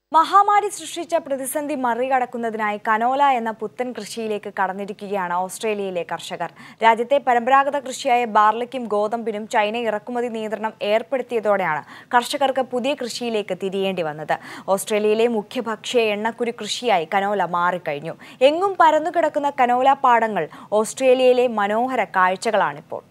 മഹാമാരി സൃഷ്ടിച്ച പ്രതിസന്ധി മറികടക്കുന്നതിനായി കനോല എന്ന പുത്തൻ കൃഷിയിലേക്ക് കടന്നിരിക്കുകയാണ് ഓസ്ട്രേലിയയിലെ കർഷകർ രാജ്യത്തെ പരമ്പരാഗത കൃഷിയായ ബാർലിക്കും ഗോതമ്പിനും ചൈന ഇറക്കുമതി നിയന്ത്രണം ഏർപ്പെടുത്തിയതോടെയാണ് കർഷകർക്ക് പുതിയ കൃഷിയിലേക്ക് തിരിയേണ്ടി വന്നത് ഓസ്ട്രേലിയയിലെ മുഖ്യ ഭക്ഷ്യ എണ്ണക്കുരു കൃഷിയായി കനോല മാറിക്കഴിഞ്ഞു എങ്ങും പരന്നുകിടക്കുന്ന കനോല പാടങ്ങൾ ഓസ്ട്രേലിയയിലെ മനോഹര കാഴ്ചകളാണിപ്പോൾ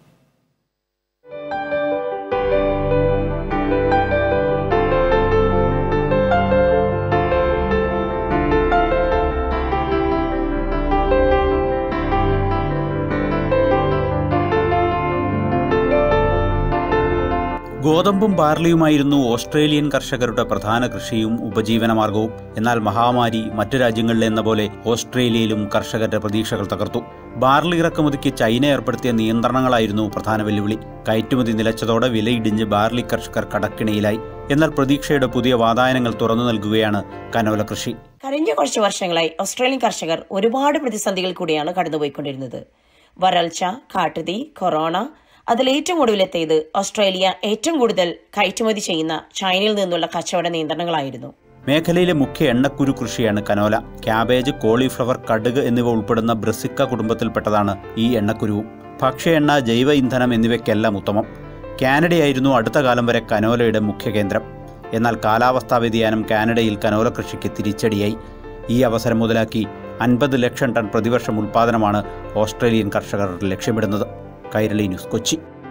ഗോതമ്പും ബാർലിയുമായിരുന്നു ഓസ്ട്രേലിയൻ കർഷകരുടെ പ്രധാന കൃഷിയും ഉപജീവനമാർഗവും എന്നാൽ മഹാമാരി മറ്റു രാജ്യങ്ങളിലെന്ന പോലെ ഓസ്ട്രേലിയയിലും കർഷകരുടെ പ്രതീക്ഷകൾ തകർത്തു ബാർലി ഇറക്കുമതിക്ക് ചൈന ഏർപ്പെടുത്തിയ നിയന്ത്രണങ്ങളായിരുന്നു പ്രധാന വെല്ലുവിളി കയറ്റുമതി നിലച്ചതോടെ വിലയിടിഞ്ഞ് ബാർലി കർഷകർ കടക്കിണിയിലായി എന്നാൽ പ്രതീക്ഷയുടെ പുതിയ വാതായനങ്ങൾ തുറന്നു നൽകുകയാണ് കനോല കൃഷി കഴിഞ്ഞ കുറച്ച് വർഷങ്ങളായി ഓസ്ട്രേലിയൻ കർഷകർ ഒരുപാട് പ്രതിസന്ധികൾ കൂടിയാണ് കടന്നുപോയിക്കൊണ്ടിരുന്നത് വരൾച്ച കാട്ടുതീ കൊറോണ അതിൽ ഏറ്റവും ഒടുവിലെത്തിയത് ഓസ്ട്രേലിയ ഏറ്റവും കൂടുതൽ കയറ്റുമതി ചെയ്യുന്ന ചൈനയിൽ നിന്നുള്ള കച്ചവട നിയന്ത്രണങ്ങളായിരുന്നു മേഖലയിലെ മുഖ്യ എണ്ണക്കുരു കൃഷിയാണ് കനോല ക്യാബേജ് കോളിഫ്ലവർ കടുക് എന്നിവ ഉൾപ്പെടുന്ന ബ്രസിക്ക കുടുംബത്തിൽപ്പെട്ടതാണ് ഈ എണ്ണക്കുരുവും ഭക്ഷ്യ എണ്ണ ജൈവ ഇന്ധനം എന്നിവയ്ക്കെല്ലാം ഉത്തമം കാനഡയായിരുന്നു അടുത്ത കാലം വരെ കനോലയുടെ മുഖ്യ കേന്ദ്രം എന്നാൽ കാലാവസ്ഥാ വ്യതിയാനം കാനഡയിൽ കനോല കൃഷിക്ക് തിരിച്ചടിയായി ഈ അവസരം മുതലാക്കി അൻപത് ലക്ഷം ടൺ പ്രതിവർഷം ഉൽപ്പാദനമാണ് ഓസ്ട്രേലിയൻ കർഷകർ ലക്ഷ്യമിടുന്നത് കൈരളി ന്യൂസ് കൊച്ചി